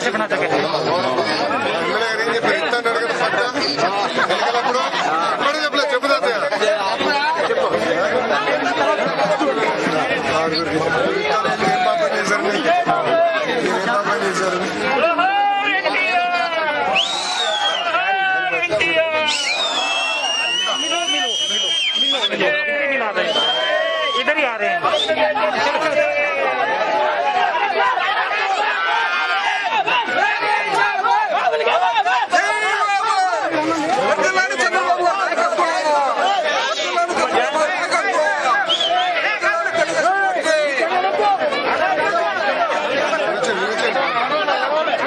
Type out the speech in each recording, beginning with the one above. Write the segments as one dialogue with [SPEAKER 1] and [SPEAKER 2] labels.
[SPEAKER 1] చెప్పిన చెప్పి
[SPEAKER 2] ఎమ్మెల్యే గారు ఏం చెప్పారు ఇస్తాను అడగదు పక్క ఎన్నికలప్పుడు ఎప్పుడు చెప్పలేదు చెప్పు తాతయ్య ఇస్తాను, ఏం పాపం చేశారు మీరు? మీరు ఏం పాపం చేశారు
[SPEAKER 1] इधर ही आ रहे हैं
[SPEAKER 2] నిల్చోండి, నిల్చోండి.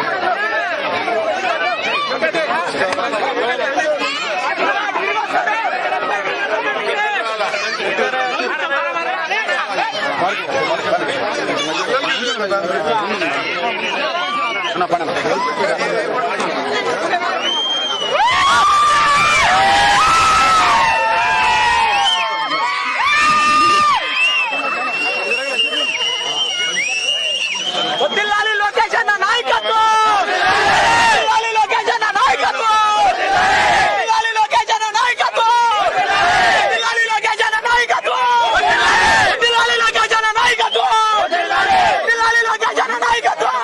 [SPEAKER 3] వదిలాలి లోకేష్ అన్న నాయకత్వం వదిలాలి లోకేష్ అన్న నాయకత్వం వదిలాలి లోకేష్ అన్న నాయకత్వం వదిలాలి లోకేష్ అన్న నాయకత్వం వదిలాలి లోకేష్ అన్న నాయకత్వం వదిలాలి లోకేష్ అన్న నాయకత్వం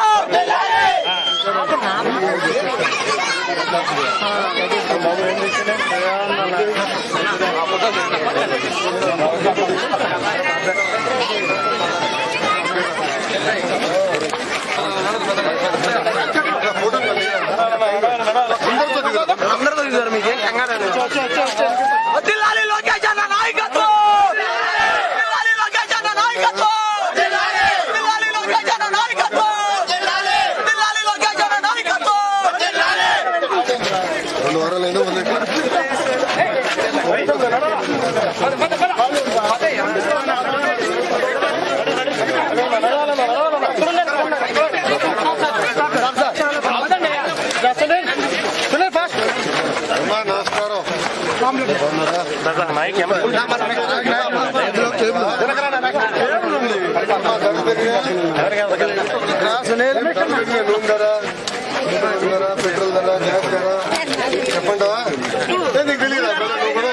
[SPEAKER 2] అందరితో దిగుదాం.
[SPEAKER 3] వదిలాలి లోకేష్ అన్న నాయకత్వం వదిలాలి లోకేష్ అన్న నాయకత్వం వదిలాలి లోకేష్ అన్న నాయకత్వం వదిలాలి లోకేష్ అన్న నాయకత్వం
[SPEAKER 2] రెండు వారాలైనా మొదలెట్టి అమ్మా నమస్కారం బాగున్నారా? అమ్మా, ధర పెరిగినా? ధర పెరిగినా? నూనె ధర నూనె ధర పెట్రోల్ ధర గ్యాస్ ధర చెప్పండి ఏ, నీకు తెలియదా నువ్వు కూడా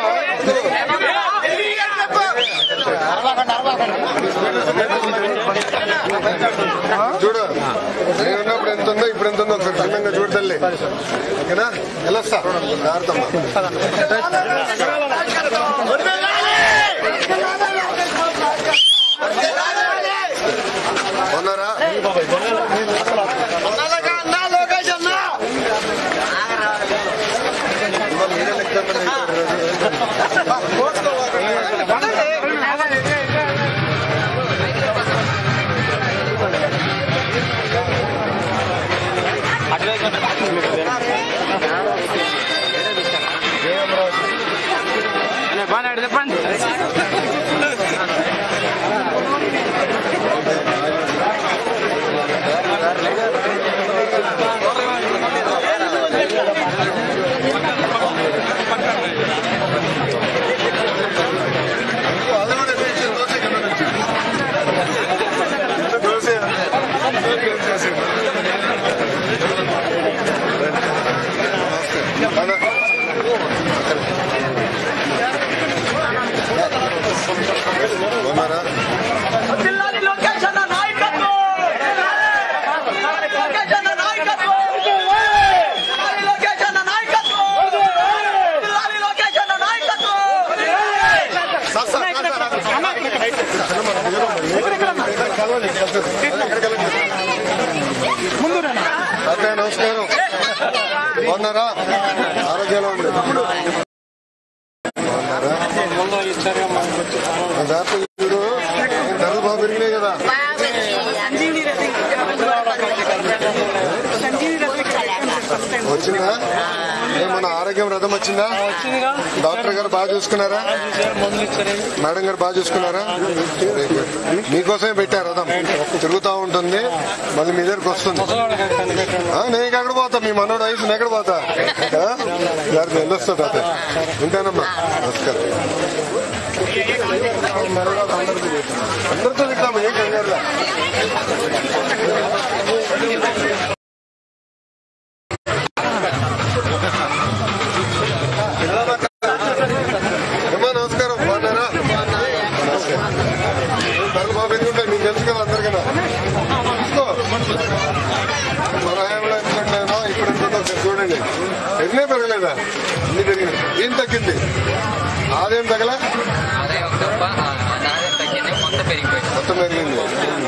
[SPEAKER 2] చూడు నేను ఉన్నప్పుడు ఎంత ఉందో ఇప్పుడు ఎంత ఉందో ఒకసారి క్షుణ్ణంగా చూడు తల్లి ఓకేనా వెళ్ళొస్తా జాగ్రత్తమ్మా ఉన్నారా మీరే లెక్క అది కూడా కొంచెం దోశ కింద నుంచి. దోశ దోశ. నమస్తే. అన్న. బాగున్నారా
[SPEAKER 3] వదిలాలి లోకేష్ అన్న నాయకత్వం వదిలాలి లోకేష్ అన్న నాయకత్వం వదిలాలి లోకేష్ అన్న నాయకత్వం వదిలాలి లోకేష్ అన్న నాయకత్వం
[SPEAKER 2] సార్, సార్, సార్, సార్. కలవండి, కలవండి. అదే నమస్కారం బాగున్నారా ఆరోగ్యంలో ఉంది బాగున్నారా జాతర చూడు ధరలు బాగా పెరిగినాయి కదా వచ్చిందా ఏమన్నా ఆరోగ్యం రథం వచ్చిందా డాక్టర్ గారు బాగా చూసుకున్నారా మేడం గారు బాగా చూసుకున్నారా Very good. మీకోసమే పెట్టారు రథం తిరుగుతా ఉంటుంది మళ్ళీ మీ దగ్గరకు వస్తుంది ఆ, నేను ఎక్కడ పోతా మీ మనోడు వయసు నేను ఎక్కడ పోతా ఆ? జాగ్రత్త వెళ్ళొస్తా తాత ఉంటానమ్మా నమస్కారం అందరితో తింటాము ఏం కంగారులా తగ్గలేదా అన్ని పెరిగినాయి ఏం తగ్గింది ఆదాయం తగల
[SPEAKER 4] అదే ఒక తప్ప నాదే తగ్గింది మొత్తం పెరిగిపోయింది
[SPEAKER 2] మొత్తం పెరిగింది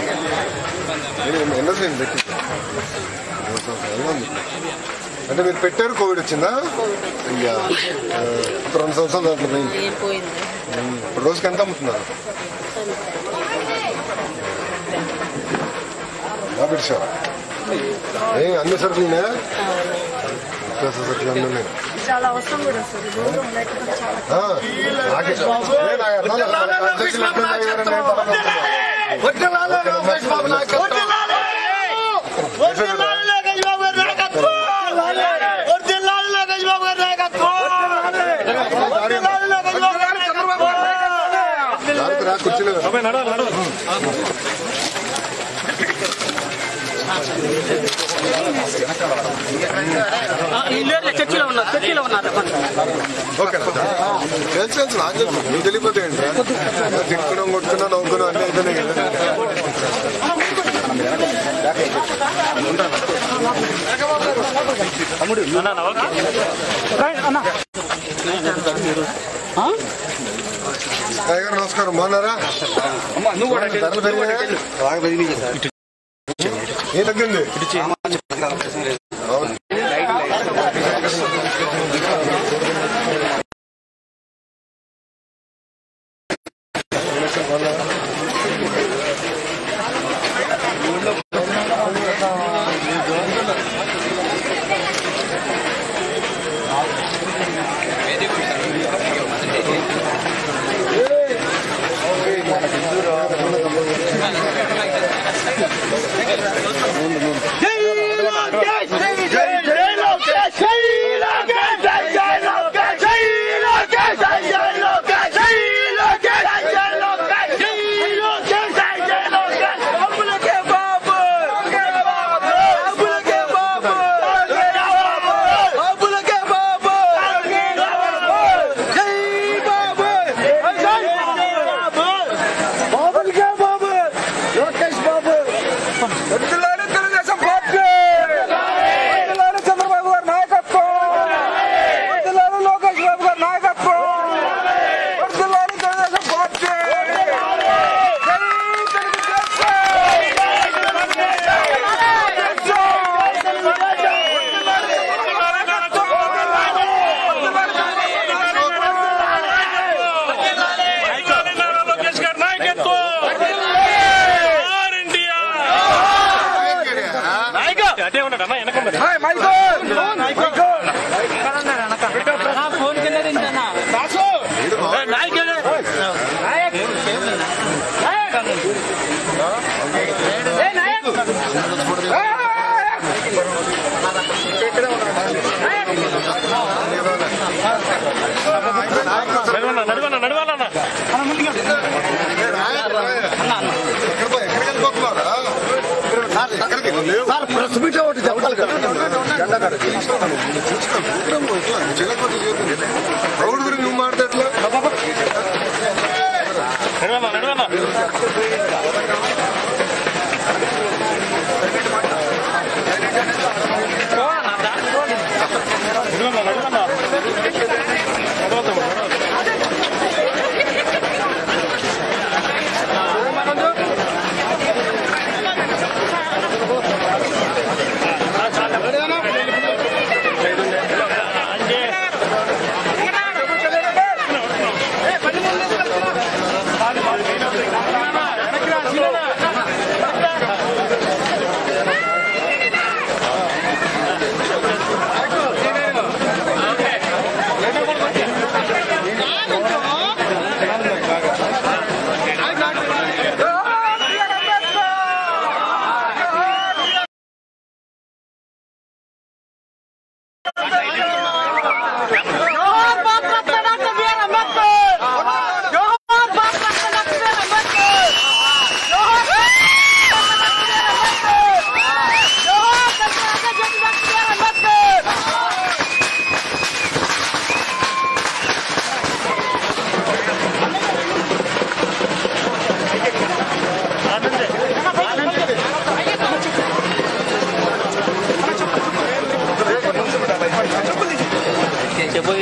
[SPEAKER 2] ఎన్నో సేమ్ పెట్టి ఎలా ఉంది? అంటే మీరు పెట్టారు కోవిడ్ వచ్చిందా అయ్యా ఆ, ఒక రెండు సంవత్సరాలు దాంట్లో పోయింది
[SPEAKER 5] పోయింది
[SPEAKER 2] ఇప్పుడు రోజుకి ఎంత అమ్ముతున్నారు బాగా పిలిచారు ఏ అన్ని సరుకులునే నిత్యావసర సరుకులు అన్నీ ఉన్నాయి
[SPEAKER 5] చాలా అవసరం కూడా వస్తుంది దూరం లేకపోతే చాలా
[SPEAKER 2] ఆ, నాకే ఏ, నాకు అర్థం కాదు. మన అధ్యక్షులు ఎట్లున్నారు ఎవరన్నా ఏంటో అర్థం కాదు. జాగ్రత్త రా, కుర్చీలో
[SPEAKER 3] చర్చిలో ఉన్నారు చర్చిలో ఉన్నారు
[SPEAKER 2] ఓకే తెలుసు తెలుసు నాకు తెలుసు నీకు తెలియపోతే ఏంట్రా తిట్టుకున్నాం కొట్టుకున్నాం నవ్వుకున్నాం అన్నీ అయితేనే కదా అయ్య గారు నమస్కారం బాగున్నారా ధరలు పెరిగాయా ఏం తగ్గింది అవును.
[SPEAKER 3] చంద్రబాబు గారి నాయకత్వం వర్ధిల్లాలి లోకేష్ బాబు గారి నాయకత్వం వర్ధిల్లాలి తెలుగుదేశం పార్టీ
[SPEAKER 1] లోకేష్ గారి నాయకత్వం ఆర్ ఇండియా అదే ఉన్నాడమ్మా వెనక
[SPEAKER 3] ఫోన్ కింద దించన్నా
[SPEAKER 1] నాయకుడు నడవన్నా నడవన్నా నడవాలన్నా
[SPEAKER 2] ఎక్కడ పో- ఎక్కడికి వెళ్ళిపోతున్నారా? ఎక్కడికి? లేవు. జెండా కాడ. చూసుకో, ఇట్లా. చేయకపోతే చేయదు. రౌడ్ గురించి నువ్వు మాడితే ఎట్లా
[SPEAKER 1] నడవన్నా నడవన్నా నడవన్నా నడవన్నా నడవద్దు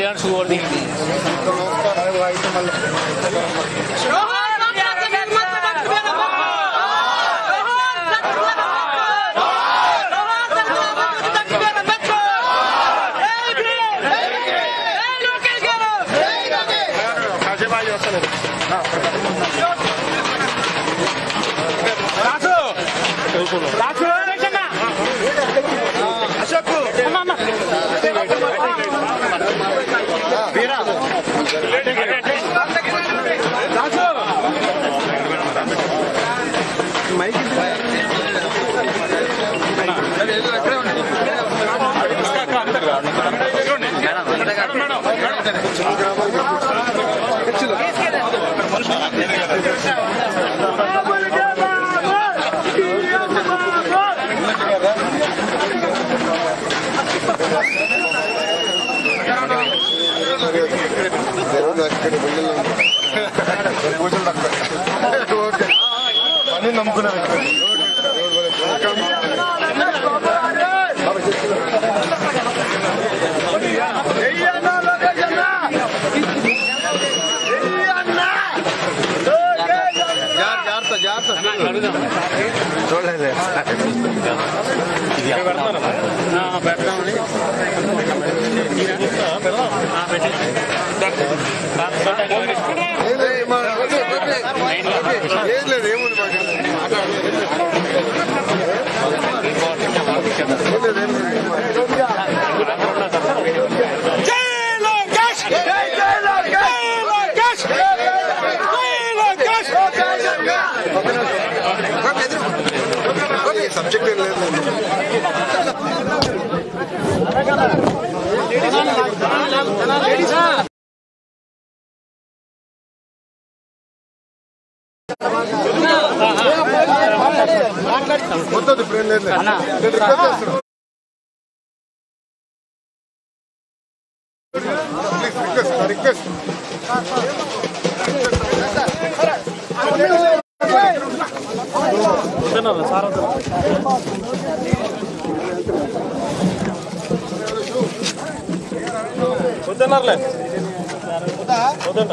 [SPEAKER 1] కళ్యాణ్ సుగోల్ది
[SPEAKER 2] దేవుడు అక్కడ బిల్లులు పూజలు తక్కువ ఓకే పని నమ్ముకున్నారు జాగ్రత్త జాగ్రత్త చూడలేదు ఏం లేదు, మా- ఏం లేదు ఏముంది మాకు ఏం లేదు, ఏం లేదు. సబ్జెక్ట్ ఏం లేదు వద్దొద్దు ఇప్పుడు ఏం లేదు నేను రిక్వెస్ట్ చేస్తున్నాను ప్లీజ్ రిక్వెస్ట్ రిక్వెస్ట్
[SPEAKER 1] వద్దన్నారులే వద్దంట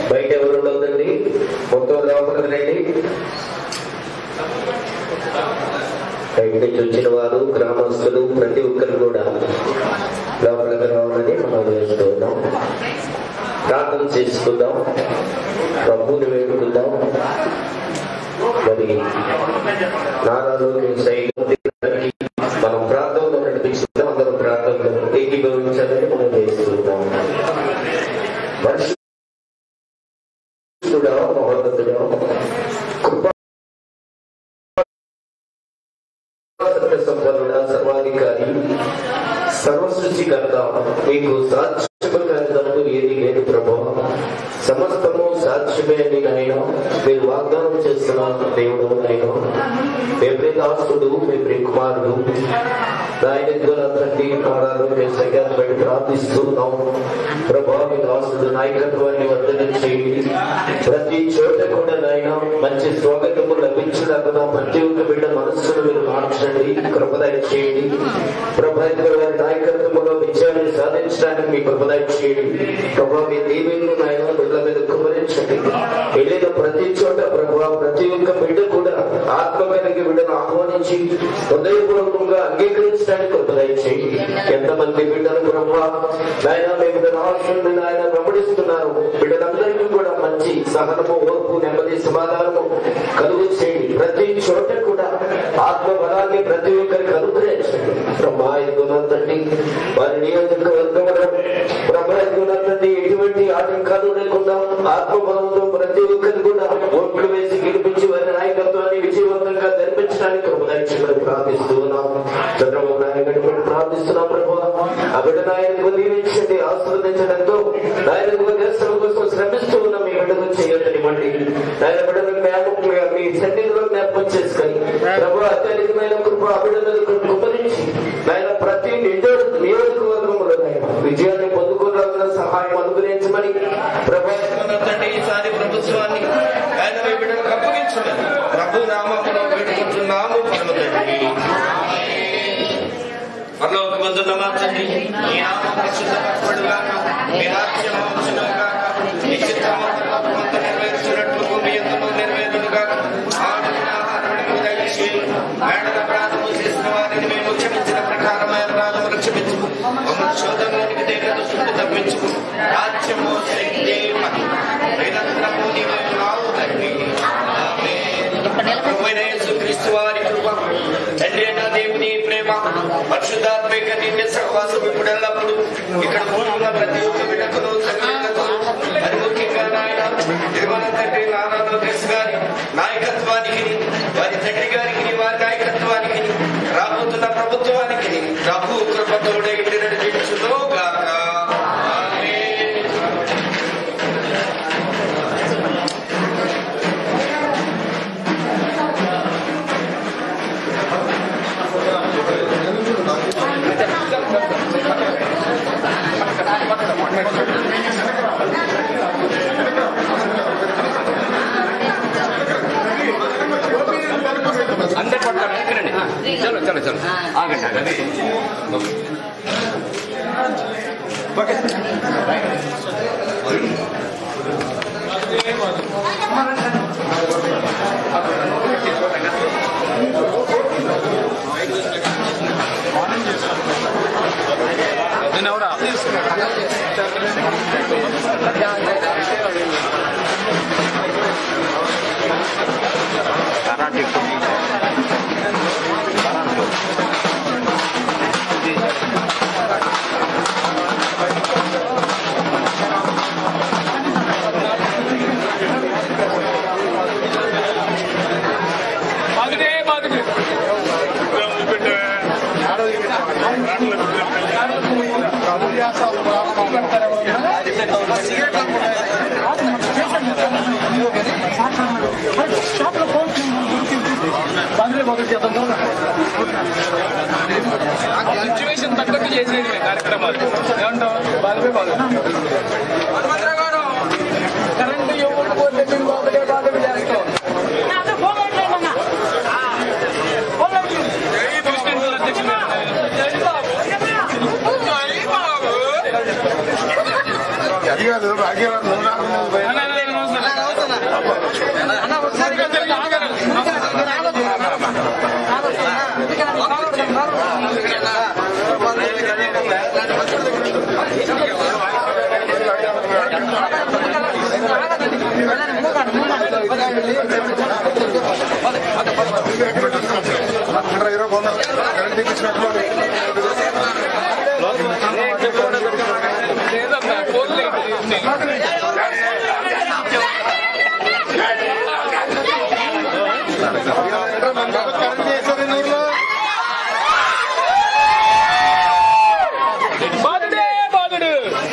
[SPEAKER 6] బయట ఎవరు ఉండొద్దండి మొత్తం లోపలికి రండి బయట నుంచి వచ్చిన వారు గ్రామస్తులు ప్రతి ఒక్కరు కూడా లోపలికి రావాలని మనం వేస్తూ ఉన్నాం ప్రార్థన చేసుకుందాం ప్రభుని వేడుకుందాం మరి నారాలోని శైలి మనం ప్రాంతంలో నడిపిస్తున్నాం అందరం ప్రాంతంలో ఏకీభవించాలని మనం వేస్తున్నాం పరిశుద్ధుడా మహోన్నతుడా కృపా సత్య సంపన్నుడా సర్వాధికారి సర్వసృష్టికర్త మీకు సాధ్యమైనందుకు ఏది లేదు ప్రభా సమస్తము సాధ్యమే అని నాయన మీరు వాగ్దానం చేస్తున్నారు దేవుడు నాయన మీ ప్రియ దాసుడు మీ ప్రియ కుమారుడు నాయన ద్వారా తండ్రి ప్రాణాలు మేము సైకాన్ని బట్టి ప్రార్థిస్తున్నాం ప్రభా మీ దాసుడు నాయకత్వాన్ని వర్ధనం చేయండి ప్రతి చోట కూడా నాయన మంచి స్వాగతము లభించలేకుండా ప్రతి ఒక్క బిడ్డ మనస్సును మీరు మార్చండి కృపదయ చేయండి ప్రభా గారి నాయకత్వంలో విజయాన్ని సాధించడానికి మీ కృపదయ చేయండి ప్రభా మీ దీవెను నాయన బిడ్డల మీద కుమరించండి వెళ్ళిన ప్రతి చోట ప్రభా ప్రతి ఒక్క బిడ్డ కూడా ఆత్మ కలిగి బిడ్డను ఆహ్వానించి హృదయపూర్వకంగా అంగీకరించడానికి కృపదయ చేయండి ఎంతమంది బిడ్డలు ప్రభా నాయన మీ బిడ్డను ఆశ్రమి నాయన వెంబడిస్తున్నారు బిడ్డలందరికీ కూడా మంచి సహనము ఓర్పు నెమ్మది సమాధానము కలుగు చేయండి ప్రతి చోట కూడా ఆత్మ బలాన్ని ప్రతి ఒక్కరికి అనుగ్రహించండి బ్రహ్మా తండ్రి వారి నియోజకవర్గంలో బ్రహ్మ తండ్రి ఎటువంటి ఆటంకాలు లేకుండా ఆత్మ బలంతో ప్రతి ఒక్కరు కూడా ఓట్లు వేసి గెలిపించి వారి నాయకత్వాన్ని విజయవంతంగా జరిపించడానికి కృపదాక్షిమని ప్రార్థిస్తూ ఉన్నాం చంద్రబాబు నాయుడు గారిని బట్టి ప్రార్థిస్తున్నాం ప్రభు ఆ బిడ్డ నాయనకు దీవించండి ఆస్వాదించడంతో నాయనకు దేశం కోసం శ్రమిస్తూ ఉన్న మీ బిడ్డకు చేయొద్దనివ్వండి నాయన బిడ్డను జ్ఞాపకంగా మీ సన్నిధిలో జ్ఞాపకం చేసుకొని ప్రభు అత్యధికమైన కృప ఆ బిడ్డలను కృపరించి నాయన ప్రతి నియోజక నియోజకవర్గంలో నాయన విజయాన్ని పొందుకోవాలన్న సహాయం అనుగ్రహించమని ప్రభు తండ్రి ఈసారి ప్రభుత్వాన్ని ఆయన మీ బిడ్డలకు అప్పగించమని ప్రభు నామంలో వేడుకుంటున్నాము పరమ తండ్రి పరలోక మందున్న మా తండ్రి మీ నామం పరిశుద్ధపరచబడుగాక మీ రాజ్యం వచ్చునుగాక మీ చిత్తము పరలోకమంత నెరవేర్చినట్లు భూమి యందును నెరవేరునుగాక ఆడుకున్న ఆహారమును దయచేయి మేడల ప్రాణము చేసిన వారిని మేము క్షమించిన ప్రకారమైన ప్రాణములు క్షమించు మమ్మల్ని శోధంలోనికి దగ్గర సుఖ తప్పించు రాజ్యము శక్తి మహిమ నిరంతరము నీవే ఉన్నావు తండ్రి ప్రభువైన యేసుక్రీస్తు వారి కృప తండ్రి అయిన దేవుని ప్రేమ పరిశుద్ధాత్మిక నిత్య సహవాసం ఇప్పుడు ఎల్లప్పుడు ఇక్కడ కూడుకున్న ప్రతి ఒక్క బిడ్డకును సంఘటనకు మరి ముఖ్యంగా నాయన తిరుమల తండ్రి నానా లోకేష్ గారి నాయకత్వానికి వారి తండ్రి గారికి వారి నాయకత్వానికి రాబోతున్న ప్రభుత్వానికి ప్రభు కృపతోడే ఇంటి నడిపించుతో గాక ఆమేన్.
[SPEAKER 4] అందరు పడతారు ఎక్కడండి చలో చలో చలో ఆగండి ఆగండి సిచ్యువేషన్ తగ్గట్టు చేసేది కార్యక్రమాలు ఏమంటావు బాధపే బాధ కరెంట్ ఎవరు పోతే మేము బాధపడే బాధపడి చేస్తాం కృష్ణ అధ్యక్షులు
[SPEAKER 2] అది కాదు భాగ్యరావు నువ్వు నాకు నువ్వు పోయి- ఇక్కడ ఇరవై వంద కరెంట్ తీపించినట్లు
[SPEAKER 4] లేదన్నా ఫోన్లు
[SPEAKER 2] కరెంట్ చేశారు ఈ ఊర్లో
[SPEAKER 4] బాధుడే బాధుడు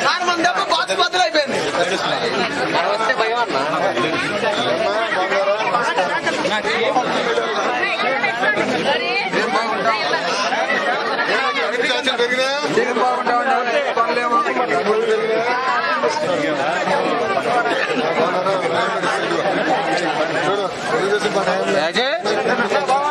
[SPEAKER 2] కరెంట్ ఛార్జీలు పెరిగినాయా డబ్బులు పెరిగినాయా? చూడు, తెలుగుదేశం పార్టీ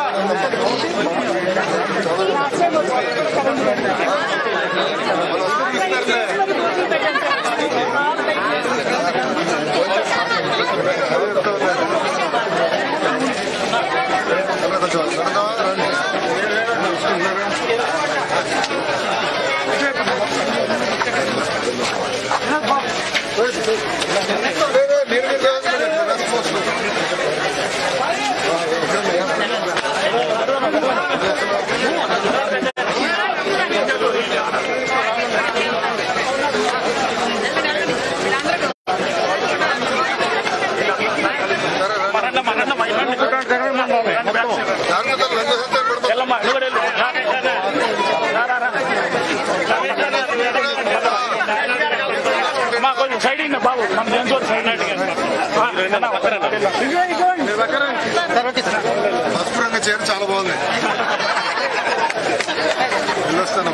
[SPEAKER 2] కొంచెం వెళ్దామా? రండి. లేదు, మీరు మీరు చేసుకోండి. రెస్పాన్సిబుల్. జాగ్రత్తలు రెండు హత్యలు పెడతాం.
[SPEAKER 1] కొంచెం సైడ్ ఇన్న బాబు మన జంతువు సైడ్
[SPEAKER 2] పసుపు రంగు చీర చాలా బాగుంది వెళ్ళొస్తాను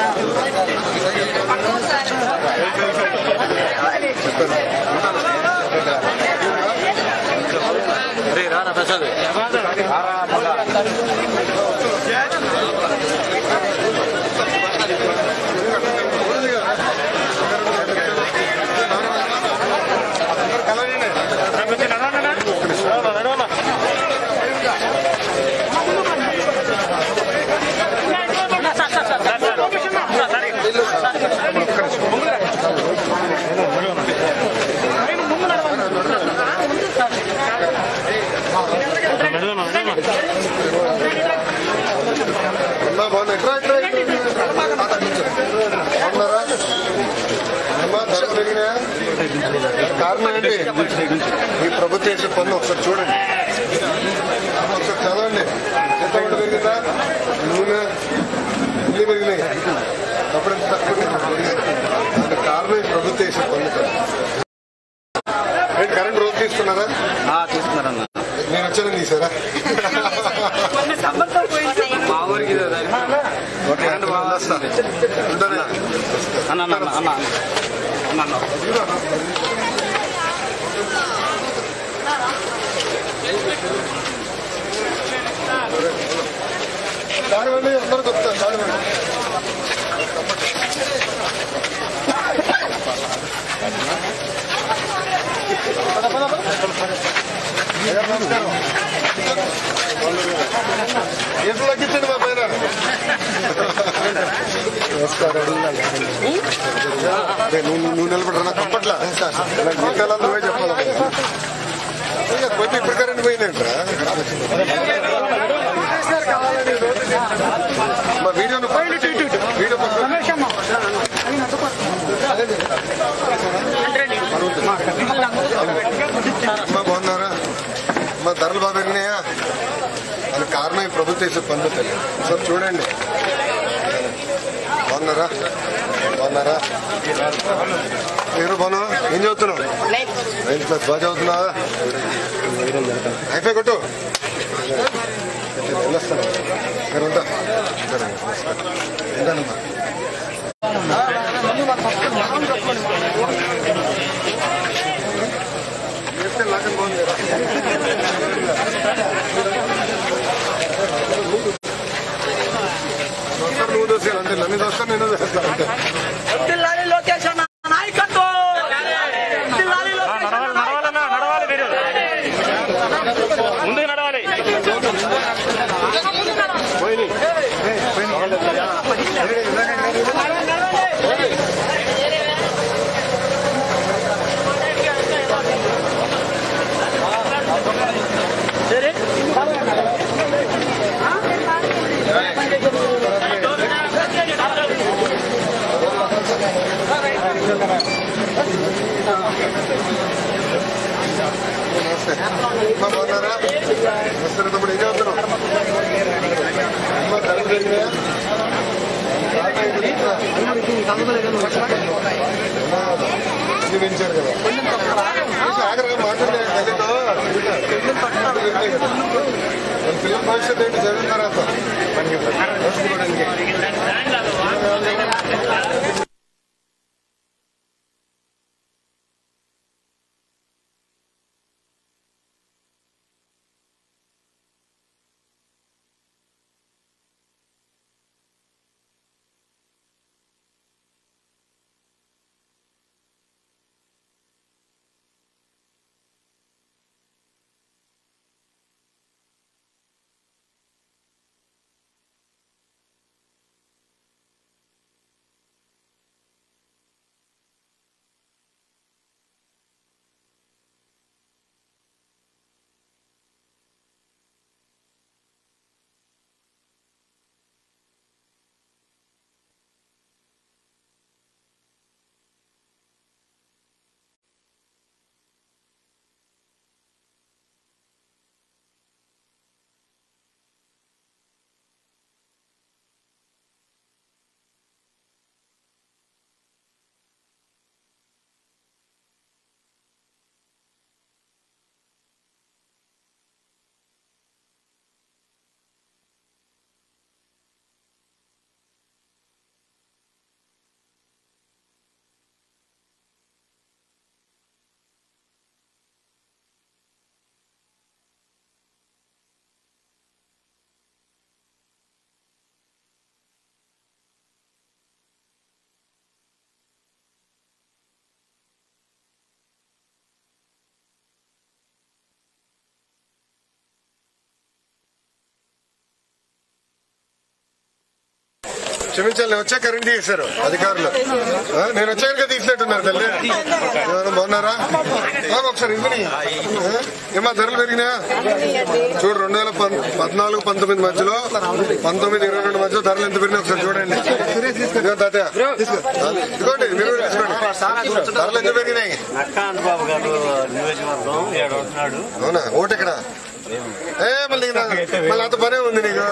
[SPEAKER 2] అమ్మా బాగుంది ఎట్రా ఎట్రా ఎట్రా బాగున్నారా అమ్మా ధరలు పెరిగినాయా కారణం ఏంటి ఈ ప్రభుత్వం వేసే పన్ను ఒకసారి చూడండి ఒకసారి చదవండి చింతపండు పెరిగిందా నూనె ఇల్లు పెరిగినాయి అప్పుడు ఎంత తక్కువ దానికి కారణం ఈ ప్రభుత్వం వేసే పన్ను కాదు. ఏంటి కరెంట్ రోజు తీసుకున్నారా
[SPEAKER 7] తీసుకున్నారన్న
[SPEAKER 2] నేను వచ్చాను తీసారా
[SPEAKER 7] మా ఊరికి
[SPEAKER 2] ఓకే అంటే వస్తా ఉంటానే
[SPEAKER 7] అన్న అన్న అన్న అన్న అన్న అన్న
[SPEAKER 2] కానివ్వండి అందరూ చెప్తారు కానివ్వండి అయ్యా, నమస్కారం ఎట్లు తగ్గించండి మా పైన నమస్కారం అదే నువ్వు నువ్వు నిలబడరా నాకు కంపట్లా జీతాలు నువ్వే చెప్పాలి ఇక పోయి ఇప్పుడు కరెంట్ పోయిందంటరా మా వీడియోను వీడియో అమ్మా బాగున్నారా మా ధరలు బాగా పెరిగినాయా అది కారణం ఈ ప్రభుత్వం చేసే పనులు తల్లి సార్ చూడండి బాగున్నారా బాగున్నారా మీరు బాను ఏం చదువుతున్నావు నైన్త్ క్లాస్ బాగా చదువుతున్నావా అయిపోయి కొట్టు వెళ్ళొస్తాను మీరు ఉంటా సరే ఉంటానమ్మా చేస్తే లాగం బాగుంది కదా. వస్తారు నువ్వు దోసేయాలి అంతే నన్ను దోస్తాను నేను దోస్తాను అంతే
[SPEAKER 3] జిల్లాలి లోకేష్ అన్న నాయకత్వం జిల్లాలి లోకేష్ అన్న
[SPEAKER 1] నడవాలన్నా నడవాలి మీరు ముందుకు నడవాలి
[SPEAKER 2] నమస్తే అమ్మా బాగున్నారా నమస్తే తమ్ముడు ఏం చదువుతున్నావు అమ్మా ధరలు పెరిగినాయా అన్ని పెంచారు కదా కొంచెం ఆఖరిగా మాట్లాడే తల్లితో మన పిల్లల భవిష్యత్తు ఏంటి చదివిన తర్వాత చదువుకోవడానికి క్షమించాలి నేను వచ్చా కరెంట్ తీశారు అధికారులు ఆ, నేను వచ్చాక తీసినట్టున్నారు తల్లి ఎవరు బాగున్నారా ఆ, ఒకసారి ఇవ్వని ఆ, ఏమా ధరలు పెరిగినాయా చూడు రెండు వేల పం- పద్నాలుగు పంతొమ్మిది మధ్యలో పంతొమ్మిది ఇరవై రెండు మధ్యలో ధరలు ఎంత పెరిగినాయి ఒకసారి చూడండి ఇదిగో తాతయ్య ఇదిగోండి మీరు కూడా తీసుకోండి ధరలు ఎంత పెరిగినాయి
[SPEAKER 8] నక్కాంత్ బాబు గారు నియోజకవర్గం ఏడు వస్తున్నాడు
[SPEAKER 2] అవునా ఓటు ఎక్కడ ఏ మళ్ళీ నా- మళ్ళీ అంత పనే ఉంది నీకు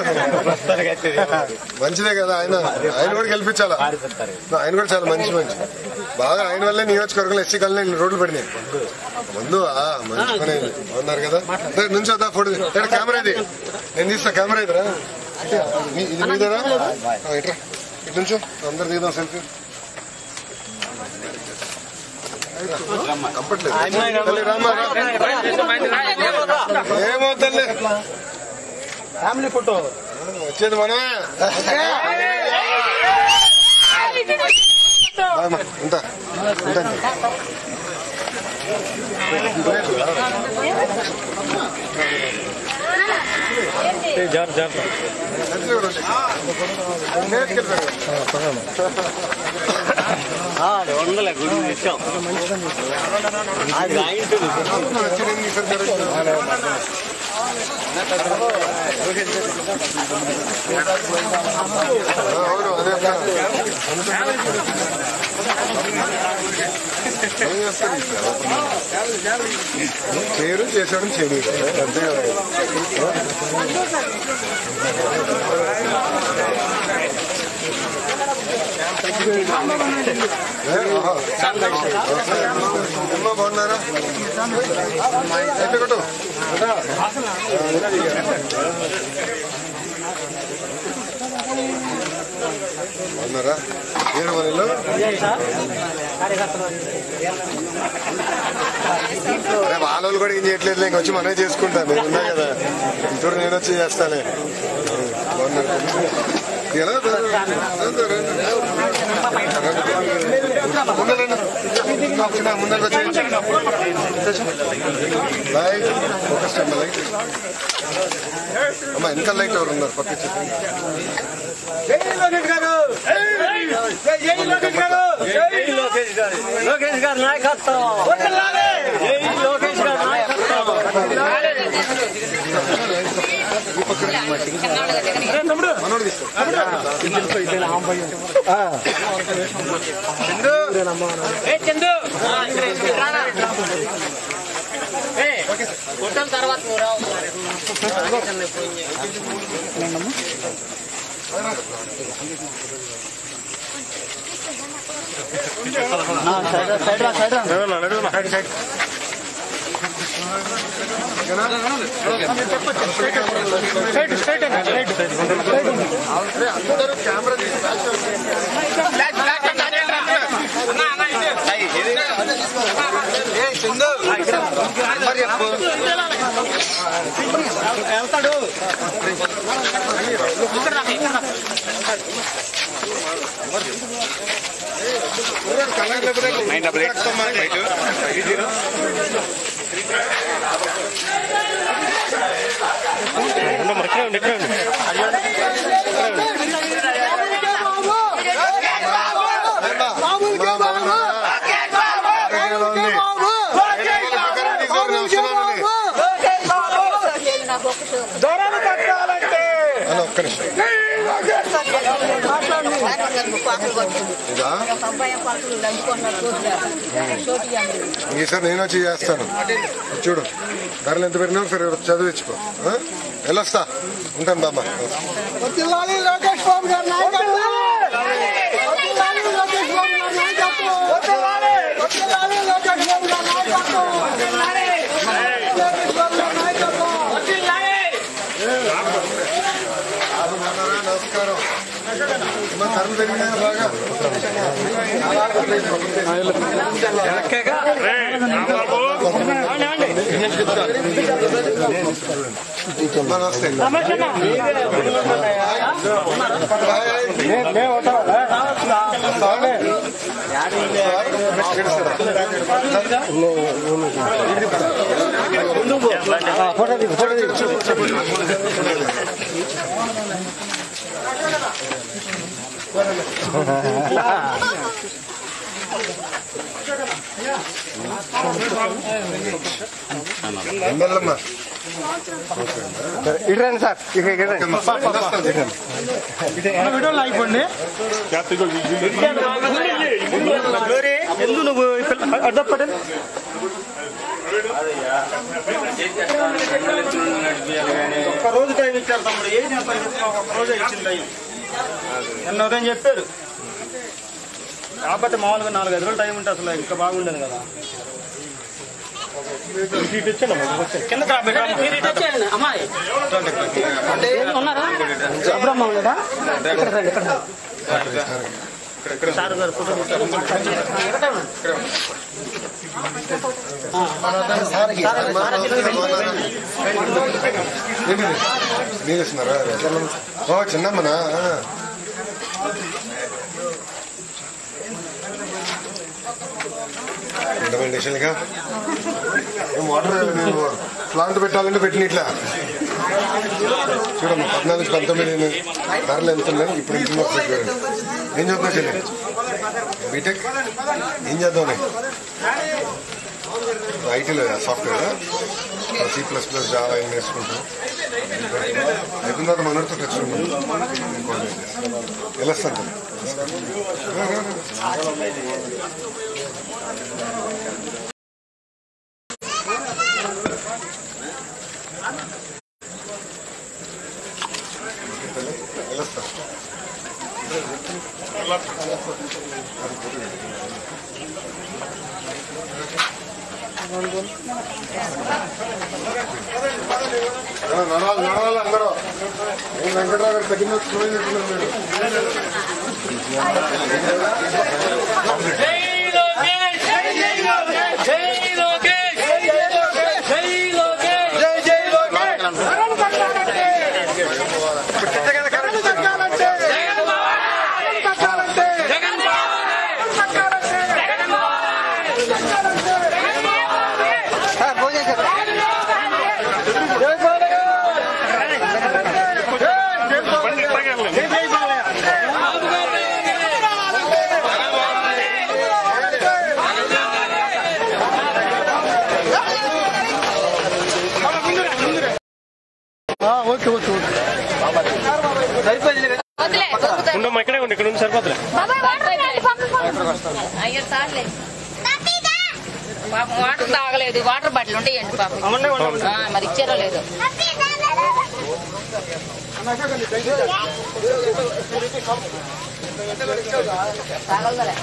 [SPEAKER 2] మంచిదే కదా ఆయన ఆయన కూడా గెలిపించాలా ఆయన కూడా చాలా మంచి మంచి బాగా ఆయన వల్లే నియోజకవర్గంలో ఎస్సీ కాలనీ రోడ్లు పడినాయి ముందు ఆ, మంచి పని అయింది బాగున్నారు కదా రే, నుంచో దా ఫోటో తీ- ఇక్కడ కెమెరా ఇది నేను తీస్తా కెమెరా ఇదిరా మీ- ఇది మీదేనా ఆ, ఇట్రా ఇటు నుంచో అందరు దిగుదాం సెల్ఫీ కంపట్లేదు తల్లి రామ్మా, రా. ఏమో తల్లి
[SPEAKER 8] ఫ్యామిలీ ఫోటో
[SPEAKER 2] వచ్చేది మనమే బాయమ్మా, ఉంటా ఉంటా
[SPEAKER 8] వందలే గుడి విషయం అది రాయించు
[SPEAKER 2] అవును అదే అక్క. ఏం చేస్తారు ఈ సేవ? చేయరు చేశాడు చేయలేదు అంతే కదా ఏ, ఆహా. అమ్మా బాగున్నారా ఎక్కడ కొట్టు బాగున్నారా ఏడు మనలో వాళ్ళు కూడా ఏం చేయట్లేదు ఇంక వచ్చి మనమే చేసుకుంటాం నేను ఉన్నా కదా ఇంటూరు నేను వచ్చి చేస్తానే బాగున్నారు ఎలా ముందరకు వచ్చి లైట్ ఫోకస్ చేయండి లైట్ అమ్మ వెనకాల లైట్ ఎవరు ఉన్నారు పక్క చెప్పండి
[SPEAKER 8] లోకేష్ గారి నాయకత్వం జై లోకేష్ గారి నాయకత్వం
[SPEAKER 2] మనోడు తీసుకో చందు అందరూ కెమెరా తీసి ఫ్లాష్
[SPEAKER 3] దొరలు కట్టాలంటే
[SPEAKER 2] ఒక్క నిమిషం ఇదా ఈసారి నేను వచ్చి చేస్తాను చూడు ధరలు ఎంత పెరిగినా సరే చదివించుకో ఆ? వెళ్ళొస్తా ఉంటాను బాబా
[SPEAKER 3] వర్తిల్లాలి లోకేష్ బాబు గారి నాయకత్వం వర్తిల్లాలి లోకేష్ బాబు గారి నాయకత్వం వర్తిల్లాలి లోకేష్ బాబు గారి నాయకత్వం లోకేష్ బాబు గారి నాయకత్వం
[SPEAKER 2] నమస్కారం అమ్మా, ధరలు పెరిగినాయా బాగా అమ్మా, నమస్తే ఎందల్లమ్మా
[SPEAKER 8] ఇటురండి సార్ ఇక ఇటురండి ఎందు నువ్వు అడ్డపడే ఒక్క రోజు టైం ఇచ్చారు తమ్ముడు ఏం చేస్తాను ఒక్క రోజే ఇచ్చింది టైం నిన్న ఉదయం చెప్పారు కాబట్టి మామూలుగా నాలుగు ఐదు రోజులు టైం ఉంటే అసలు ఇంకా బాగుండేది కదా కింద అమ్మాయి అబ్రహ్మ లేదా ఇక్కడ రండి, ఇక్కడ రండి. సార్ గారు ఫోటో
[SPEAKER 2] ఏంటిది మీరు ఇస్తున్నారా ఓ చిన్నమ్మనా రికమెండేషన్గా వాటర్ ప్లాంట్ పెట్టాలంటే పెట్టినట్లా చూడమ్మా పద్నాలుగు పంతొమ్మిది ధరలు ఎంత ఉన్నాయి ఇప్పుడు ఇంటి మొక్క చూడండి ఏం చదువుతున్నా చెల్లి బీటెక్ ఏం చేద్దాం ఐటీలో software C plus plus Java ఏం నేర్చుకుంటాం అయిపోయిన తర్వాత మనతో తెచ్చుకుంటాం వెళ్ళొస్తాను వెళ్ళొస్తాను నడవాలి నడవాలి అందరూ ఏం వెంకటరావు గారు తగ్గిన స్లో చెప్తున్నారు మీరు
[SPEAKER 8] ఓకే ఓకే ఓకే సరిపోయింది
[SPEAKER 5] వదిలే, దొరుకుతాయి.
[SPEAKER 8] ఉండమ్మా ఇక్కడే ఉండి ఇక్కడ ఉండి సరిపోతుంది
[SPEAKER 5] బాబాయ్ వాటర్ తాగండి, పంపు, పంపు. అయ్యో
[SPEAKER 9] పాపం వాటర్ తాగలేదు వాటర్ బాటిల్ ఉంటే ఏంటి పాపం ఆ, మరి ఇచ్చారో లేదు తాగలదలే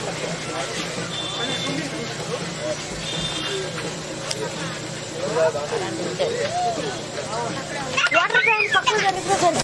[SPEAKER 5] వాటర్ ట్యాంక్ పక్కన జరుగుతుంది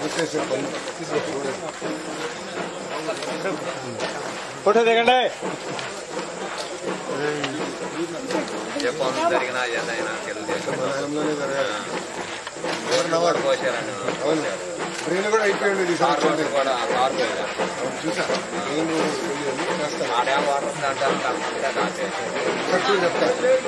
[SPEAKER 2] పెట్టేసి
[SPEAKER 8] ఫోటో దిగండి
[SPEAKER 7] జరిగినా ఏదైనా తెలుగుదేశం పోసారని
[SPEAKER 2] అవును ట్రైన్ కూడా అయిపోయింది ఈ సంవత్సరం
[SPEAKER 7] కూడా కారు పోయారు.
[SPEAKER 2] చూసా ట్రైన్ చేస్తాను
[SPEAKER 7] ఆడేం వాటర్ ప్లాంట్ అంతా అంతా కాసేసారు.
[SPEAKER 2] ఖర్చు చెప్తా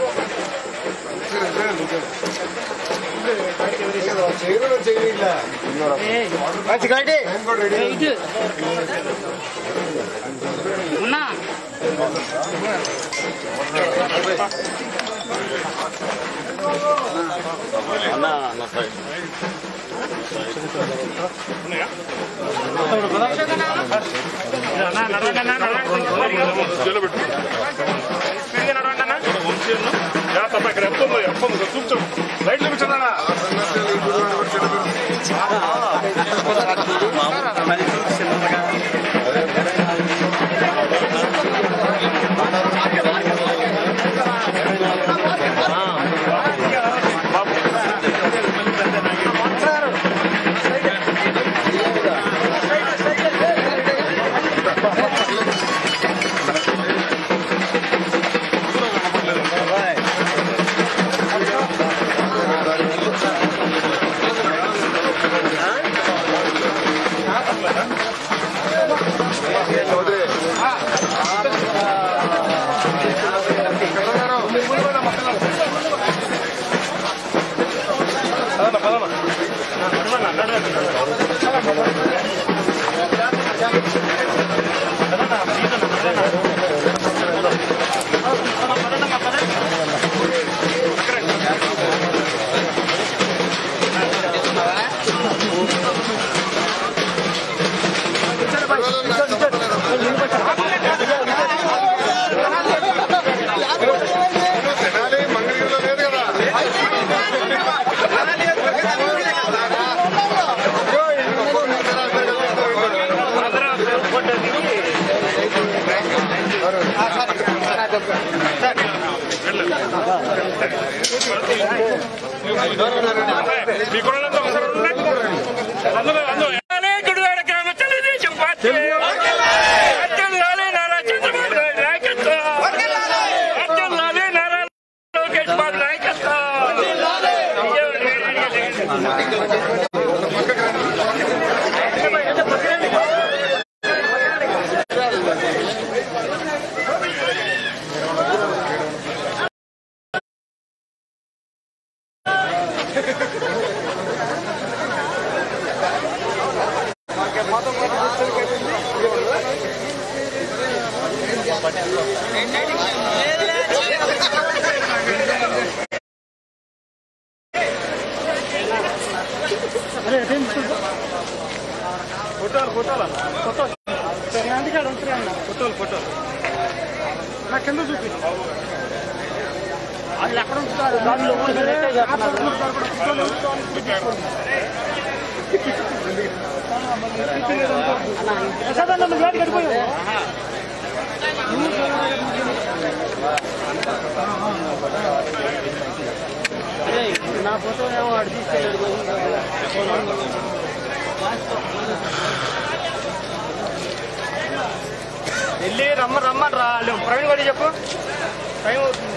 [SPEAKER 2] చేయడం చేయట్లా టైం కూడా రెడీ
[SPEAKER 9] ఉన్నా
[SPEAKER 1] అన్నా, నడవండి అన్నా, నడవండి. స్పీడ్గా నడవండి అన్నా. జాగ్రత్త అమ్మా, ఇక్కడ ఎప్పుడు ఉంది, ఎప్పుడు ఉంది, చూపించు. లైట్ చూపించండి
[SPEAKER 2] మంగళగిరిలో లేదు కదా
[SPEAKER 1] మీ కుర్రాళ్ళంతా ఒకసారి ఉండండి. అందులో అందులో ఎలానే గుడివాడ గ్రామ తెలుగుదేశం పార్టీ అత్యుల్లాలి నారా చంద్రబాబు నాయుడు నాయకత్వం అత్యుల్లాలి నారా లోకేష్ బాబు నాయకత్వం
[SPEAKER 8] ఫోటోలు ఫోటోలు ఫోటోలు ఫోటోలు ఫోటోలు నా కింద చూపి వాళ్ళు ఎక్కడ ఉంచుతారు దానిలో నా ఫోటో ఏమో అడిగి వెళ్ళి రమ్మ రమ్మని రా వాళ్ళు ప్రవీణ్ గారు చెప్పు టైం అవుతుంది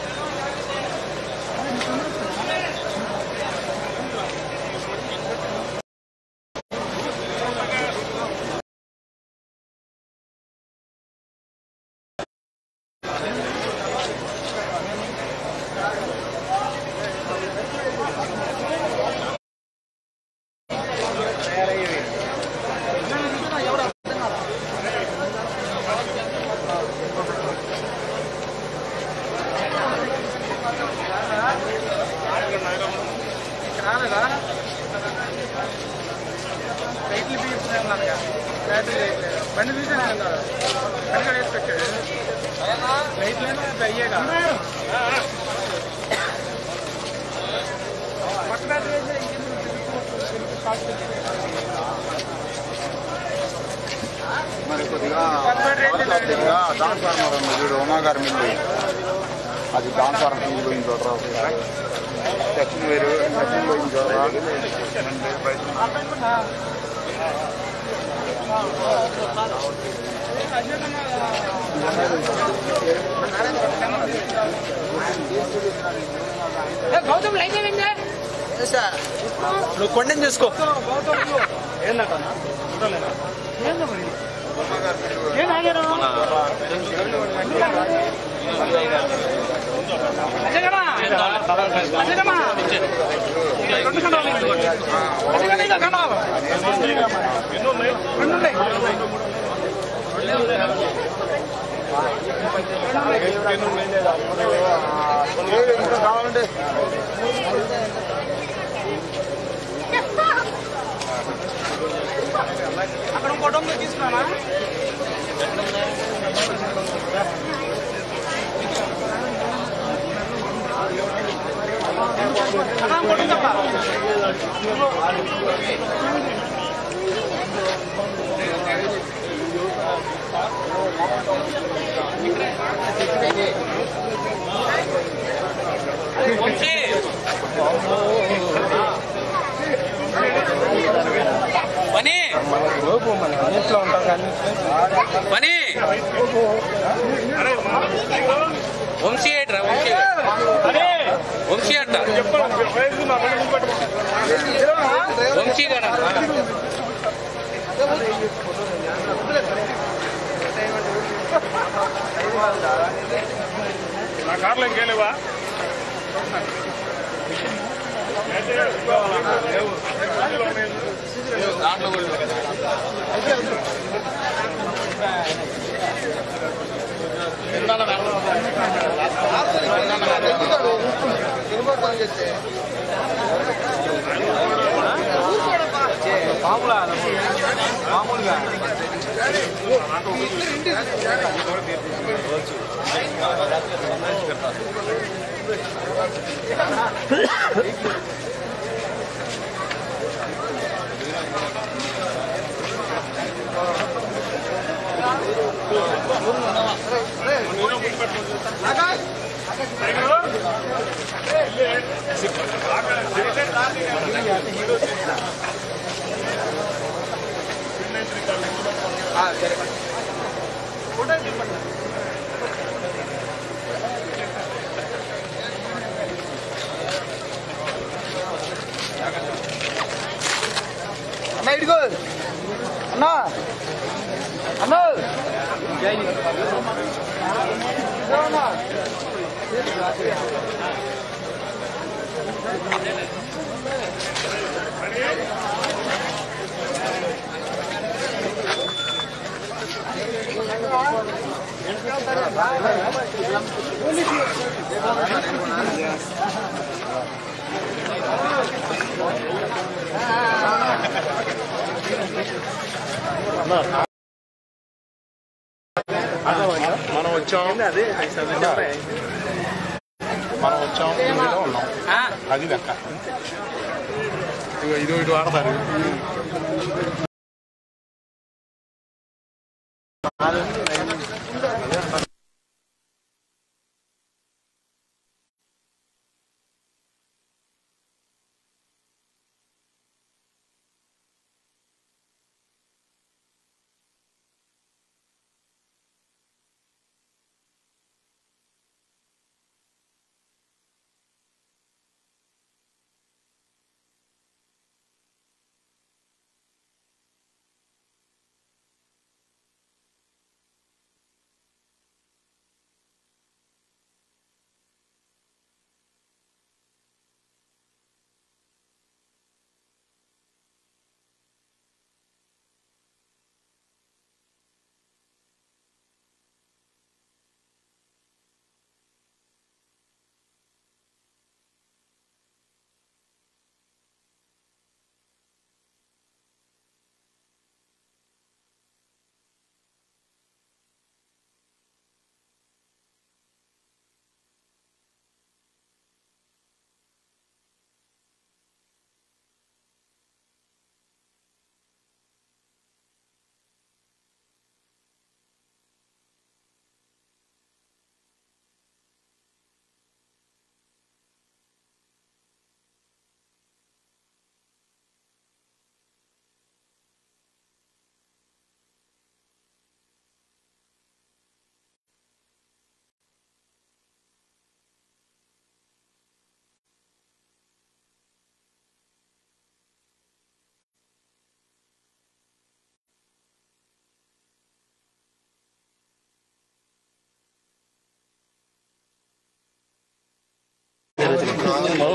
[SPEAKER 8] రాలేదా రైట్లు తీస్తున్నారుగా బ్యాటరీ రైట్లు బండి తీసాను అన్నారు బండి కూడా వేసి పెట్టాడు రైట్లేమో అయ్యేగా కొత్త బ్యాటరీ వేసి
[SPEAKER 10] మరి కొద్దిగా కొద్దిగా ట్రాన్స్ఫార్మర్ ఉంది చూడు ఉమాగారి మిల్లు అది ట్రాన్స్ఫార్మర్ మిల్లు పోయిన చోట సెక్షన్ వేరు సెక్షన్ పోయిన చోట
[SPEAKER 8] గౌతమ్ లైట్ ఏమైందా
[SPEAKER 3] నువ్వు కొండని చూసుకో
[SPEAKER 8] ఏం ఆగారు అజగనా అజగనా రెండు కండాలు అజగనా ఇంకా కండాలు రెండు ఉన్నాయి
[SPEAKER 10] కావాలంటే
[SPEAKER 8] అక్కడ ఇంకోటి ఉంది తీసుకున్నానా అక్కడ ఇంకోటి ఉంది అక్కడ.
[SPEAKER 4] పని పని వంశీ ఏట్రా వంశీ వంశీ అంట వంశీ కదా
[SPEAKER 1] నా కార్లో ఇంకేలేవా
[SPEAKER 3] అన్న ఇదిగో అన్నా అన్నా
[SPEAKER 1] మనం వచ్చాం మనం వచ్చాం ఇందులో ఉన్నాం అది లెక్క ఇదిగో ఇటు ఇటు ఆడతారు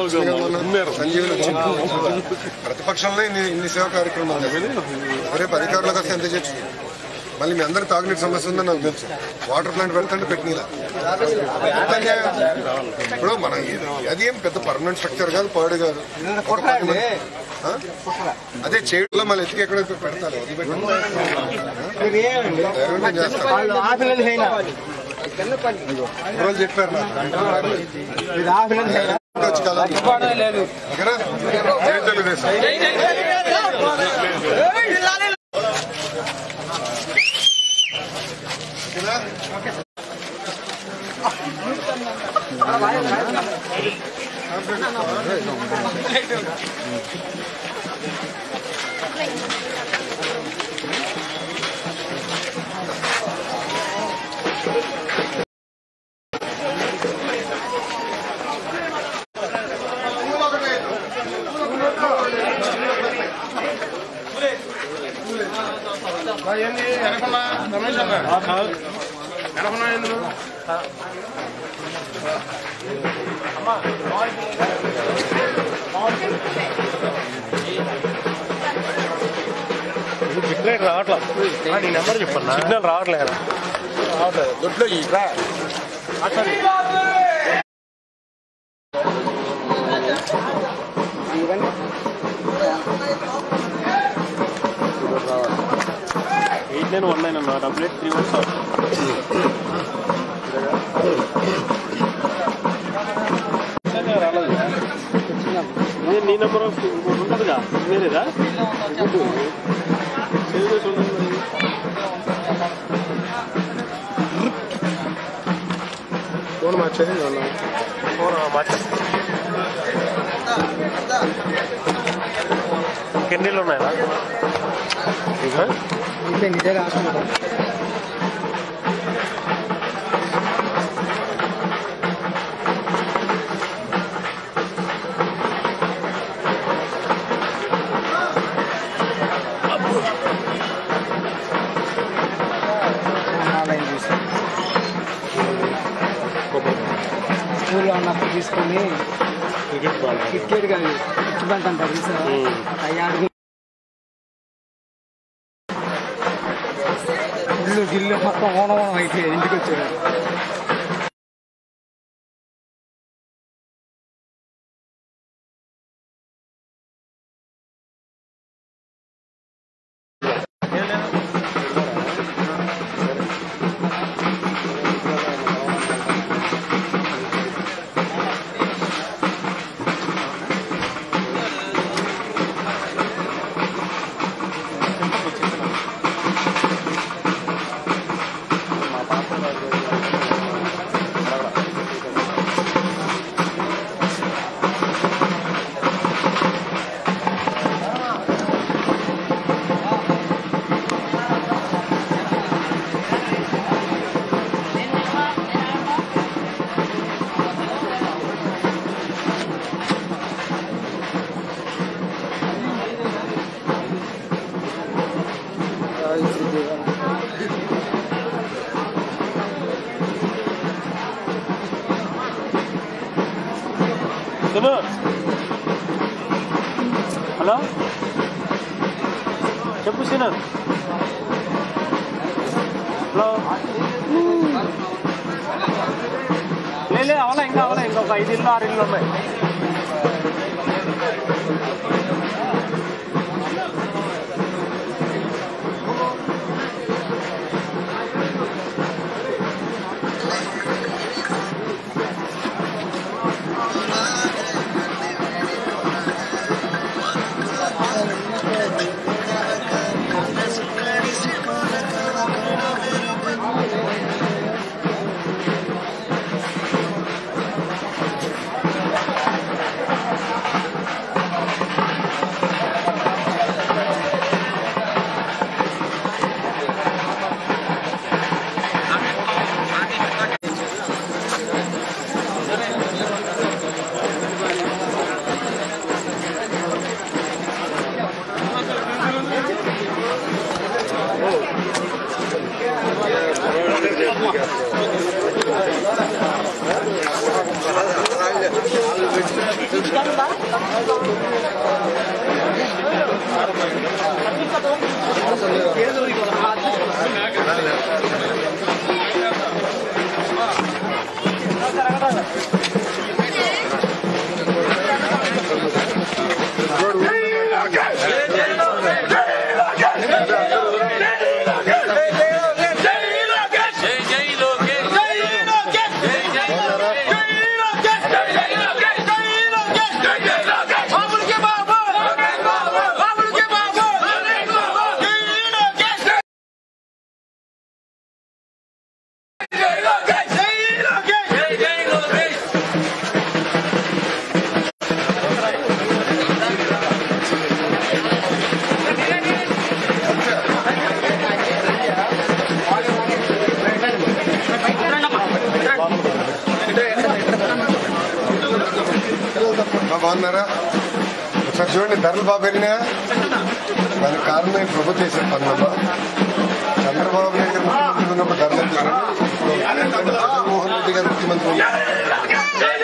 [SPEAKER 2] వచ్చింది కదా మొన్న. సంజీవని వచ్చింది ప్రతిపక్షంలో ఇన్ని ఇన్ని సేవా కార్యక్రమాలు రేపు అధికారులకు వస్తే ఎంత చేయొచ్చు మళ్ళీ మీ అందరి తాగునీటి సమస్య ఉందని నాకు తెలుసు వాటర్ ప్లాంట్ పెడతాంటే పెట్టినలా ఇప్పుడు మన ఇది- అది ఏం పెద్ద పర్మనెంట్ స్ట్రక్చర్ కాదు పాడు కాదు ఒక పది మంది- ఆ? అదే చేయడంలో మళ్ళీ ఎత్తికి ఎక్కడ పెడతాను ధైర్యం చేస్తాను రోజు చెప్పారు నాకు వచ్చి కలవాలి. ఓకేనా? జై తెలుగుదేశం
[SPEAKER 1] ఏంది వెనకున్నా రమేష్ అన్న వెనకున్నా ఎందుకు
[SPEAKER 11] సిగ్నల్ రావట్లా నీ నెంబర్ చెప్పన్నా సిగ్నల్ రావట్లేదు రావట్లేదు దొడ్లో ఈ రా ఎయిట్ నైన్ వన్ నైన్ అన్న double eight three one seven రాలేదు నీ నెంబర్ ఇంకోటి ఉంటుందిగా వేరేదా సేవ్ చేసి ఉంటుంది మరి.
[SPEAKER 2] ఫోన్ మార్చేది
[SPEAKER 11] ఫోన్ మార్చా ఎన్ని నీళ్ళు ఉన్నాయా ఇంకా
[SPEAKER 8] స్కూల్లో ఉన్నప్పుడు తీసుకొని
[SPEAKER 11] క్రికెట్ బాల్
[SPEAKER 8] క్రికెట్ కాదు పిచ్చి బంత్ అంటారు చూసారా? అవి ఆడుకుని ఇల్లు గిల్లు మొత్తం ఓనం ఓనం అయితే ఇంటికి వచ్చారు
[SPEAKER 11] సును హలో చెప్పు సీను హలో లే అవలా ఇంకా అవలా ఇంకొక ఐదు ఇల్లు ఆరు ఇల్లు ఉన్నాయి
[SPEAKER 2] బాగున్నారా ఒకసారి చూడండి ధరలు బాగా పెరిగినాయా దానికి కారణం ఈ ప్రభుత్వం చేసే పనులమ్మా చంద్రబాబు నాయుడు గారు ముఖ్యమంత్రి ఉన్నప్పుడు ధరలు ఎంత పెరిగాయి? ఇప్పుడు జగన్మోహన్ రెడ్డి గారు ముఖ్యమంత్రి ఉన్నారు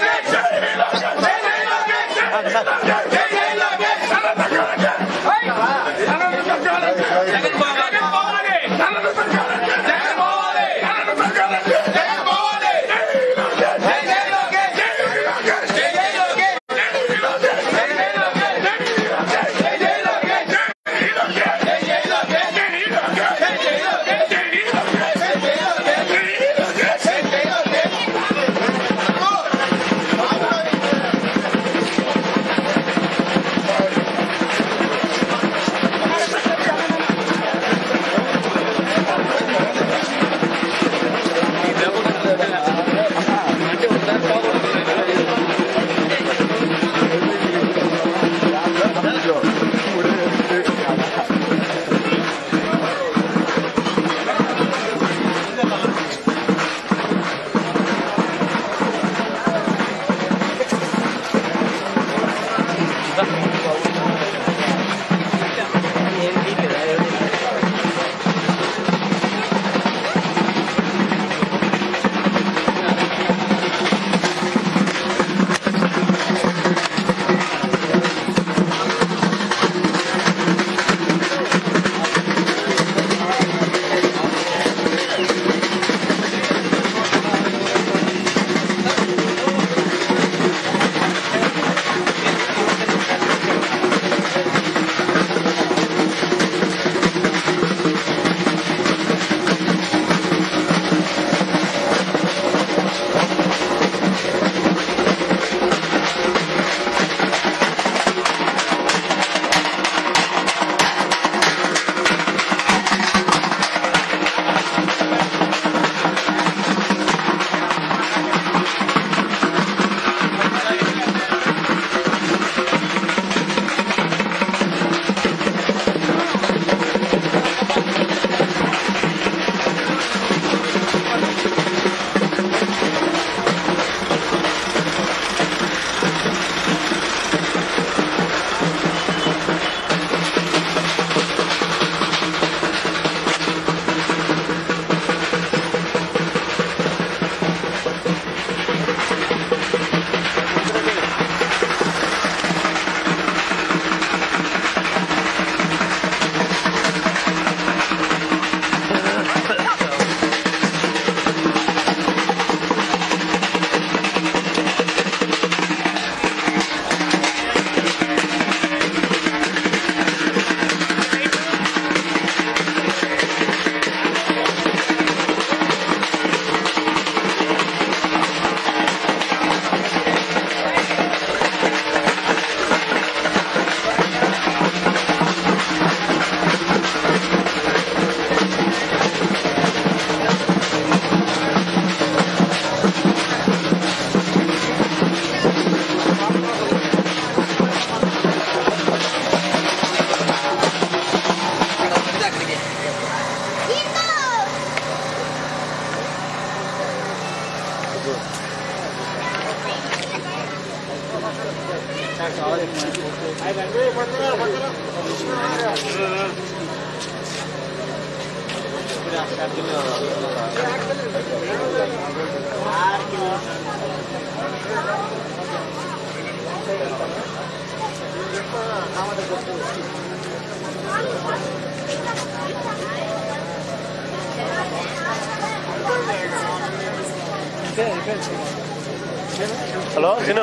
[SPEAKER 11] హలో సిను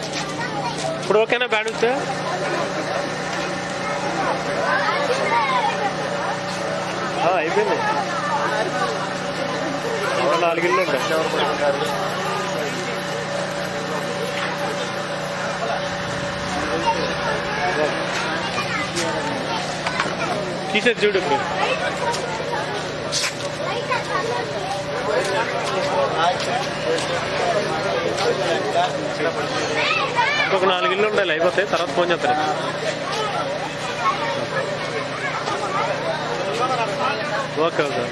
[SPEAKER 11] ఇప్పుడు ఓకేనా బ్యాడ్ వస్తే ఆ, అయిపోయింది ఇంకా నాలుగు ఇల్లు ఉంటాయి తీసేది చూడు ఇప్పుడు ఇంకొక నాలుగు ఇల్లు ఉండాలి అయిపోతాయి తర్వాత ఫోన్ చేస్తారు ఓకే ఓకే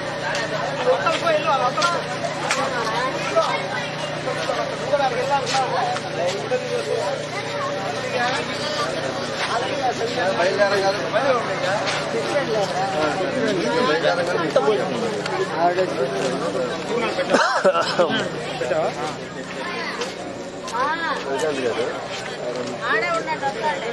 [SPEAKER 8] వెళ్ళాలి
[SPEAKER 9] ఆడే ఉన్నాడు వస్తాడులే.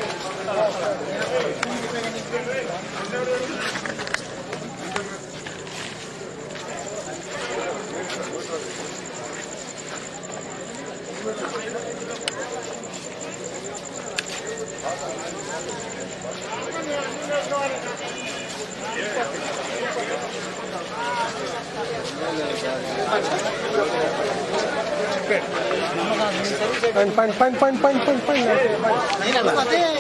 [SPEAKER 11] పైన పైన పైన పైన పైన పైన పైన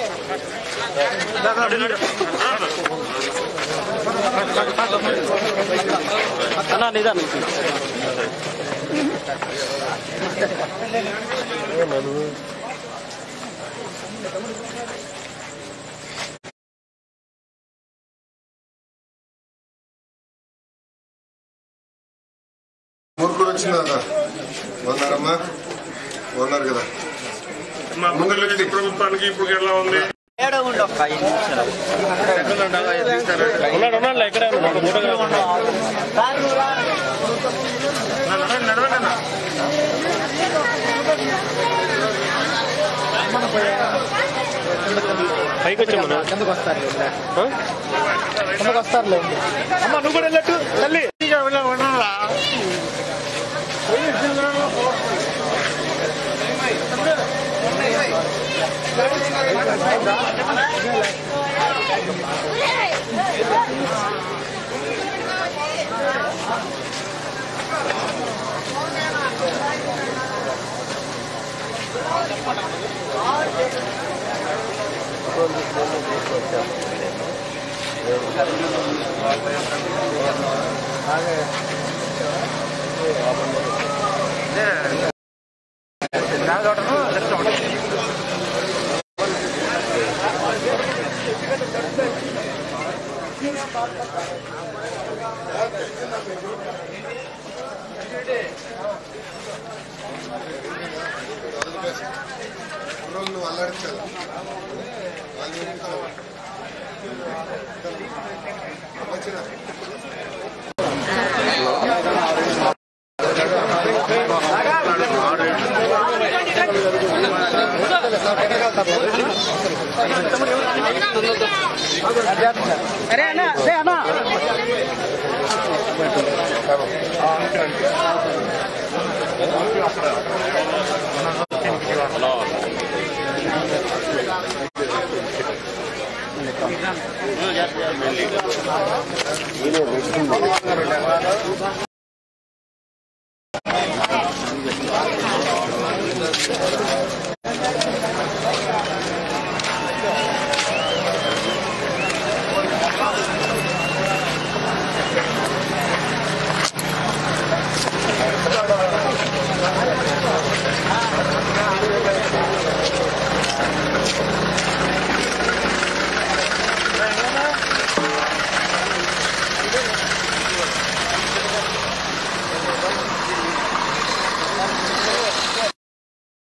[SPEAKER 3] అన్నా నిదానం
[SPEAKER 2] మూర్ఖుడు వచ్చిందా బాగున్నారమ్మా బాగున్నారు కదా
[SPEAKER 1] మా ముందర ప్రభుత్వానికి ఇప్పుడు ఎలా ఉంది
[SPEAKER 11] ఉన్నాడు ఉన్నాడు ఎక్కడ ఉన్నాడు ఫోటోగ్రాఫర్
[SPEAKER 1] నడవండి నడవండి అన్న
[SPEAKER 11] పైకి వచ్చామన్నా ఎందుకు వస్తారు ఎందుకు వస్తారులే అమ్మ నువ్వు కూడా వెళ్ళట్టు తల్లి
[SPEAKER 2] కుర్రోళ్ళు నువ్వు అల్లాడించాలి వాళ్ళు చెప్తారు. వచ్చినా
[SPEAKER 3] అరే అన్నా అరే అన్నా
[SPEAKER 2] ఆ